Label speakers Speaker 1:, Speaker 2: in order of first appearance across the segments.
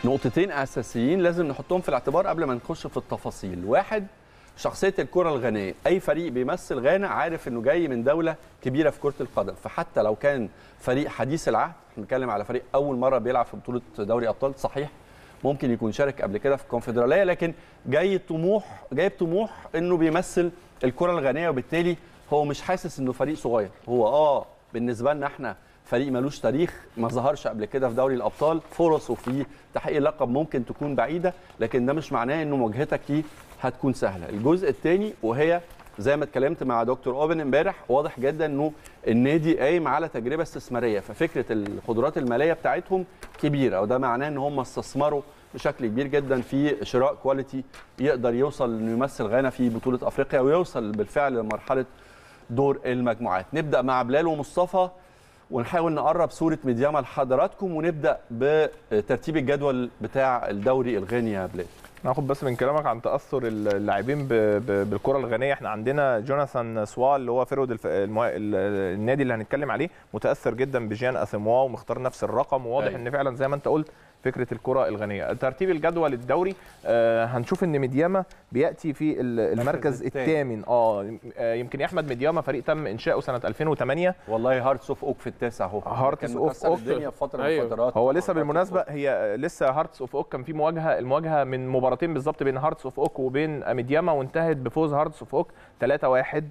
Speaker 1: نقطتين اساسيين لازم نحطهم في الاعتبار قبل ما نخش في التفاصيل واحد شخصيه الكره الغانيه اي فريق بيمثل غانا عارف انه جاي من دوله كبيره في كره القدم فحتى لو كان فريق حديث العهد بنتكلم على فريق اول مره بيلعب في بطوله دوري ابطال صحيح ممكن يكون شارك قبل كده في الكونفدراليه لكن جاي طموح جايب طموح انه بيمثل الكره الغانيه وبالتالي هو مش حاسس انه فريق صغير هو اه بالنسبه لنا احنا فريق ملوش تاريخ ما ظهرش قبل كده في دوري الابطال فرصه في تحقيق اللقب ممكن تكون بعيده لكن ده مش معناه انه مواجهتك ليه هتكون سهله الجزء الثاني وهي زي ما اتكلمت مع دكتور اوبن امبارح واضح جدا انه النادي قايم على تجربه استثماريه ففكره القدرات الماليه بتاعتهم كبيره وده معناه ان هم استثمروا بشكل كبير جدا في شراء كواليتي يقدر يوصل انه يمثل غانا في بطوله افريقيا ويوصل بالفعل لمرحله دور المجموعات نبدا مع بلال ومصطفى ونحاول نقرب صوره ميدياما لحضراتكم ونبدا بترتيب الجدول بتاع الدوري الغاني يا بلال
Speaker 2: ناخد بس من كلامك عن تاثر اللاعبين ب- ب- بالكره الغانيه احنا عندنا جوناثان سوا اللي هو فرود الف... المو... ال- النادي اللي هنتكلم عليه متاثر جدا بجيان اثيموا ومختار نفس الرقم وواضح
Speaker 1: أيوة.
Speaker 2: ان فعلا زي ما انت قلت فكره الكره الغانيه ترتيب الجدول الدوري آه هنشوف ان ميدياما بياتي في ال- المركز
Speaker 1: التاني.
Speaker 2: الثامن اه آه، يمكن يا احمد ميدياما فريق تم انشاؤه سنه 2008
Speaker 1: والله هارتس اوف اوك في التاسع اهو
Speaker 2: هارتس
Speaker 1: كان
Speaker 2: أوف
Speaker 1: مكسر
Speaker 2: أوك.
Speaker 1: الدنيا في فتره من
Speaker 3: أيوة.
Speaker 1: الفترات
Speaker 2: هو لسه بالمناسبه هي لسه هارتس اوف اوك كان في مواجهه المواجهه من مباراتين بالظبط بين هارتس اوف اوك وبين ميدياما وانتهت بفوز هارتس اوف اوك 3-1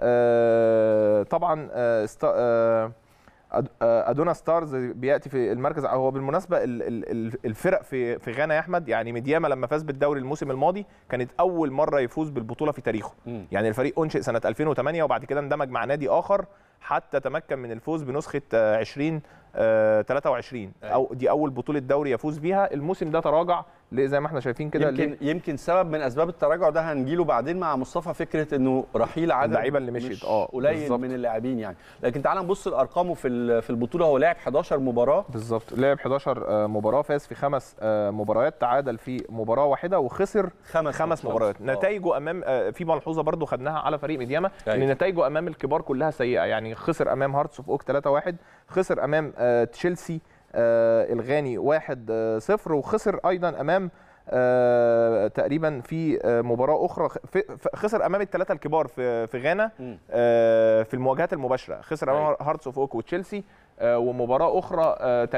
Speaker 2: آه طبعا آه است... آه أد- آه، ادونا ستارز بياتي في المركز هو بالمناسبه ال- ال- ال- الفرق في في غانا يا احمد يعني ميدياما لما فاز بالدوري الموسم الماضي كانت اول مره يفوز بالبطوله في تاريخه
Speaker 1: مم.
Speaker 2: يعني الفريق انشئ سنه 2008 وبعد كده اندمج مع نادي اخر حتى تمكن من الفوز بنسخه آه، 20 آه، 23 او دي اول بطوله دوري يفوز بيها الموسم ده تراجع ل- زي ما احنا شايفين كده
Speaker 1: يمكن
Speaker 2: ل-
Speaker 1: يمكن سبب من اسباب التراجع ده هنجيله بعدين مع مصطفى فكره انه رحيل عدد
Speaker 2: اللعيبة اللي مشيت،
Speaker 1: مش
Speaker 2: آه،
Speaker 1: قليل
Speaker 2: بالظبط.
Speaker 1: من اللاعبين يعني لكن تعال نبص لارقامه في ال- في البطوله هو لعب 11 مباراه
Speaker 2: بالظبط لعب 11 آه، مباراه فاز في خمس آه، مباريات تعادل في مباراه واحده وخسر
Speaker 1: خمس
Speaker 2: خمس
Speaker 1: ماتشات.
Speaker 2: مباريات
Speaker 1: آه.
Speaker 2: نتائجه امام آه، في ملحوظه برضو خدناها على فريق ميدياما
Speaker 1: أيوة.
Speaker 2: ان نتائجه امام الكبار كلها سيئه يعني خسر امام هارتس اوف اوك 3-1 خسر امام آه، تشيلسي آه، الغاني 1-0 وخسر ايضا امام آه، تقريبا في آه، مباراه اخرى خ- في- ف- خسر امام الثلاثه الكبار في في غانا
Speaker 1: مم.
Speaker 2: آه، في المواجهات المباشره خسر امام
Speaker 1: أيوة.
Speaker 2: هارتس اوف اوك وتشيلسي آه، ومباراه اخرى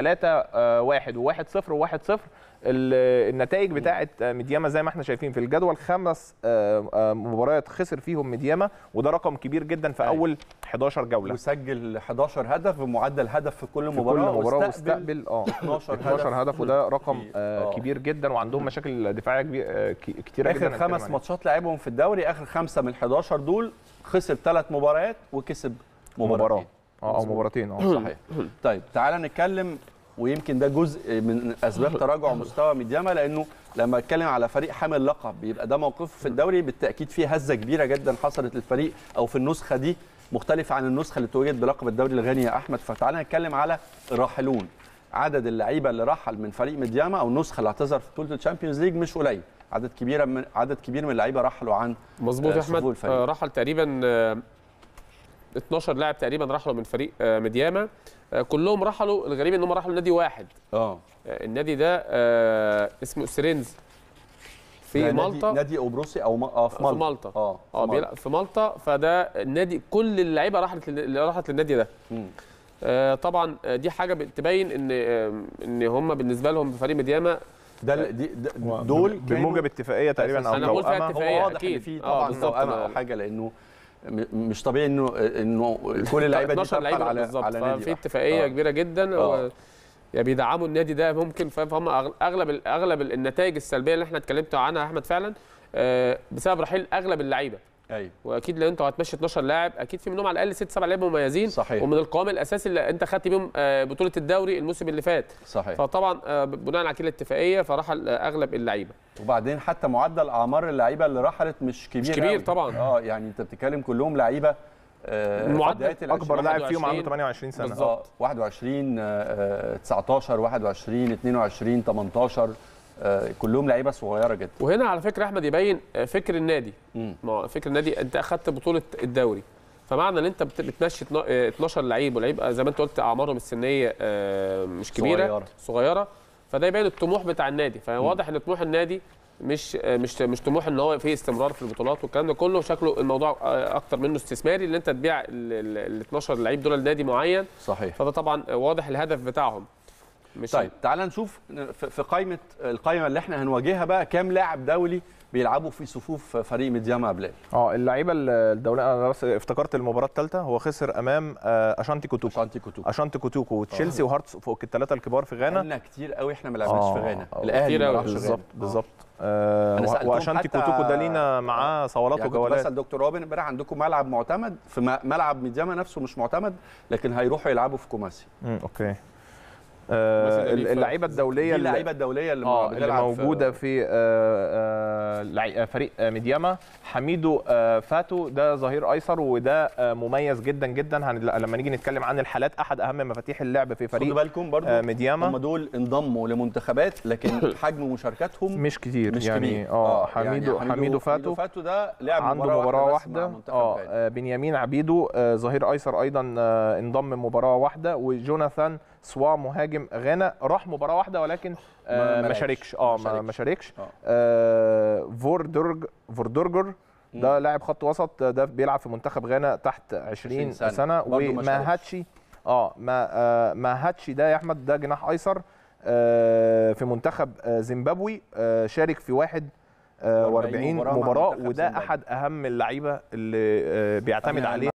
Speaker 2: 3 1 و1 0 و1 0 النتائج بتاعه آه، ميدياما زي ما احنا شايفين في الجدول خمس آه، آه، مباريات خسر فيهم ميدياما وده رقم كبير جدا في
Speaker 1: أيوة.
Speaker 2: اول 11 جوله
Speaker 1: وسجل 11 هدف بمعدل هدف في كل
Speaker 2: في كل
Speaker 1: مباراه
Speaker 2: مباراه
Speaker 1: واستقبل
Speaker 2: واستقبل اه
Speaker 1: 12 هدف
Speaker 2: 12 هدف وده رقم
Speaker 1: في-
Speaker 2: آه،
Speaker 1: آه.
Speaker 2: كبير جدا وعندهم مشاكل دفاعيه كبير- آه، ك- كتيره جدا
Speaker 1: اخر
Speaker 2: هنتكلم
Speaker 1: خمس
Speaker 2: عليها.
Speaker 1: ماتشات لعبهم في الدوري اخر خمسه من 11 دول خسر ثلاث مباريات وكسب
Speaker 2: مباراه
Speaker 1: مباراتين
Speaker 2: اه او
Speaker 1: مظبوط.
Speaker 2: مباراتين اه
Speaker 1: صحيح طيب تعالى نتكلم ويمكن ده جزء من اسباب تراجع مستوى ميدياما لانه لما اتكلم على فريق حامل لقب بيبقى ده موقفه في الدوري بالتاكيد فيه هزه كبيره جدا حصلت للفريق او في النسخه دي مختلفه عن النسخه اللي توجد بلقب الدوري الغني يا احمد فتعالى نتكلم على الراحلون عدد اللعيبه اللي رحل من فريق ميدياما او النسخه اللي اعتذر في بطوله الشامبيونز ليج مش قليل عدد كبير من عدد كبير من اللعيبه رحلوا عن
Speaker 3: مظبوط
Speaker 1: آه،
Speaker 3: يا
Speaker 1: صفوف
Speaker 3: احمد
Speaker 1: الفريق.
Speaker 3: آه، رحل تقريبا آه، 12 لاعب تقريبا رحلوا من فريق آه، ميدياما آه، كلهم رحلوا الغريب ان هم رحلوا نادي واحد
Speaker 1: اه
Speaker 3: آه، النادي ده آه، اسمه سيرينز في
Speaker 1: نادي-
Speaker 3: مالطا
Speaker 1: نادي اوبروسي او م- اه في
Speaker 3: في
Speaker 1: مالطا
Speaker 3: مالطا
Speaker 1: اه في
Speaker 3: اه
Speaker 1: مالطا.
Speaker 3: بيلعب في مالطا فده النادي كل اللعيبه راحت لل- اللي راحت للنادي ده
Speaker 1: مم.
Speaker 3: آه، طبعا آه، دي حاجه بتبين ان آه، ان هم بالنسبه لهم في فريق ميدياما
Speaker 1: ده ال- دي ده
Speaker 2: هو
Speaker 1: دول
Speaker 2: بال- بموجب اتفاقيه تقريبا او
Speaker 3: أنا بقول فيها
Speaker 2: توأمة.
Speaker 3: اتفاقية.
Speaker 1: هو واضح ان
Speaker 3: أكيد.
Speaker 1: في
Speaker 3: آه،
Speaker 1: طبعا
Speaker 3: بالظبط.
Speaker 1: توأمة او
Speaker 3: أنا-
Speaker 1: حاجه لانه م- مش طبيعي انه انه كل اللعيبه دي
Speaker 3: 12
Speaker 1: ترحل
Speaker 3: لعيبه
Speaker 1: على
Speaker 3: بالظبط
Speaker 1: على نادي
Speaker 3: ففي
Speaker 1: واحد.
Speaker 3: اتفاقيه
Speaker 1: آه.
Speaker 3: كبيره جدا
Speaker 1: آه.
Speaker 3: و- يا بيدعموا النادي ده ممكن فاهم؟ فهم أغ- اغلب ال- اغلب النتائج السلبيه اللي احنا اتكلمت عنها يا احمد فعلا آه، بسبب رحيل اغلب اللعيبه
Speaker 1: ايوه
Speaker 3: واكيد لو انت هتمشي 12 لاعب اكيد في منهم على الاقل 6 7 لعيبه مميزين
Speaker 1: صحيح.
Speaker 3: ومن القوام الاساسي اللي انت خدت بيهم آه، بطوله الدوري الموسم اللي فات
Speaker 1: صحيح
Speaker 3: فطبعا آه، بناء على كده الاتفاقيه فرحل آه، اغلب اللعيبه
Speaker 1: وبعدين حتى معدل اعمار اللعيبه اللي رحلت مش كبير
Speaker 3: كبير
Speaker 1: أوي.
Speaker 3: طبعا.
Speaker 1: اه يعني انت بتتكلم كلهم لعيبه آه في
Speaker 3: المعدل
Speaker 1: بداية
Speaker 2: اكبر
Speaker 1: العشرينات.
Speaker 2: لاعب فيهم عنده
Speaker 3: 21
Speaker 2: 28 سنه
Speaker 3: بالظبط.
Speaker 1: آه 21 آه 19 21 22 18 آه كلهم لعيبه صغيره جدا
Speaker 3: وهنا على فكره احمد يبين آه، فكر النادي
Speaker 1: مم.
Speaker 3: ما هو فكر النادي انت اخدت بطوله الدوري فمعنى ان انت بت- بتمشي اتنا- اه 12 لعيب ولعيب آه، زي ما انت قلت اعمارهم السنيه آه، مش كبيره
Speaker 1: صغيرة.
Speaker 3: صغيره فده يبين الطموح بتاع النادي فواضح ان طموح النادي مش مش مش طموح ان هو فيه استمرار في البطولات والكلام ده كله شكله الموضوع اكتر منه استثماري ان انت تبيع ال 12 لعيب دول لنادي معين
Speaker 1: صحيح
Speaker 3: فده طبعا واضح الهدف بتاعهم مش
Speaker 1: طيب تعال نشوف في في قائمه القائمه اللي احنا هنواجهها بقى كام لاعب دولي بيلعبوا في صفوف فريق ميدياما بلاد
Speaker 2: اه اللعيبه الدوليه انا بس افتكرت المباراه الثالثه هو خسر امام آه، اشانتي كوتوكو
Speaker 1: شانتي كوتوكو
Speaker 2: اشانتي كوتوكو وتشيلسي وهارتس اوف اوك الثلاثه الكبار في غانا
Speaker 1: بقالنا كتير قوي احنا ما لعبناش في غانا
Speaker 2: آه،
Speaker 1: الاهلي
Speaker 3: كتير
Speaker 1: ما
Speaker 3: أوي.
Speaker 1: راحش
Speaker 2: بالظبط
Speaker 1: غانا.
Speaker 2: بالظبط آه،
Speaker 1: أنا
Speaker 2: وه-
Speaker 1: سألتهم
Speaker 2: واشانتي
Speaker 1: حتى-
Speaker 2: كوتوكو ده لينا معاه صولات
Speaker 1: يعني كنت
Speaker 2: وجولات
Speaker 1: بسال دكتور روبن امبارح عندكم ملعب معتمد في م- ملعب ميدياما نفسه مش معتمد لكن هيروحوا يلعبوا في كوماسي
Speaker 2: مم، اوكي آه،
Speaker 3: مثلا دي
Speaker 2: اللعيبه
Speaker 1: دي
Speaker 2: الدوليه اللي-
Speaker 1: اللعيبه الدوليه اللي,
Speaker 2: اه اللي
Speaker 1: بتلعب في-
Speaker 2: موجوده في آه، آه، لعي- آه، فريق آه، ميدياما حميدو آه، فاتو ده ظهير ايسر وده آه، مميز جدا جدا هن- لما نيجي نتكلم عن الحالات احد اهم مفاتيح اللعب في
Speaker 1: خدوا
Speaker 2: فريق
Speaker 1: بالكم برضو
Speaker 2: آه، ميدياما
Speaker 1: هم دول انضموا لمنتخبات لكن حجم مشاركاتهم
Speaker 2: مش كتير
Speaker 1: مش
Speaker 2: يعني
Speaker 1: كبير.
Speaker 2: اه حميدو
Speaker 1: يعني
Speaker 2: حميدو فاتو
Speaker 1: فاتو ده لعب
Speaker 2: عنده
Speaker 1: مباراه,
Speaker 2: مباراه
Speaker 1: واحده,
Speaker 2: واحده
Speaker 1: بس مع منتخب
Speaker 2: اه
Speaker 1: غانا.
Speaker 2: آه، بنيامين عبيدو آه، ظهير ايسر ايضا آه، انضم مباراه واحده وجوناثان سوا مهاجم غانا راح مباراه واحده ولكن آه،
Speaker 1: ما- ما
Speaker 2: ما
Speaker 1: لعبش.
Speaker 2: شاركش اه
Speaker 1: ما
Speaker 2: ما-
Speaker 1: شاركش.
Speaker 2: ما شاركش
Speaker 1: آه.
Speaker 2: آه، فوردرج فوردرجر ده لاعب خط وسط آه، ده بيلعب في منتخب غانا تحت 20
Speaker 1: 20 سنة.
Speaker 2: سنه,
Speaker 1: برضه ما شاركش.
Speaker 2: وماهاتشي اه ما آه، ماهاتشي ده يا احمد ده جناح ايسر آه، في منتخب آه، زيمبابوي آه، شارك في واحد آه،
Speaker 1: 40
Speaker 2: 40
Speaker 1: مباراة مع
Speaker 2: مباراه
Speaker 1: منتخب
Speaker 2: وده
Speaker 1: زيمبابوي.
Speaker 2: احد اهم اللعيبه اللي آه، بيعتمد
Speaker 1: أنا-
Speaker 2: عليه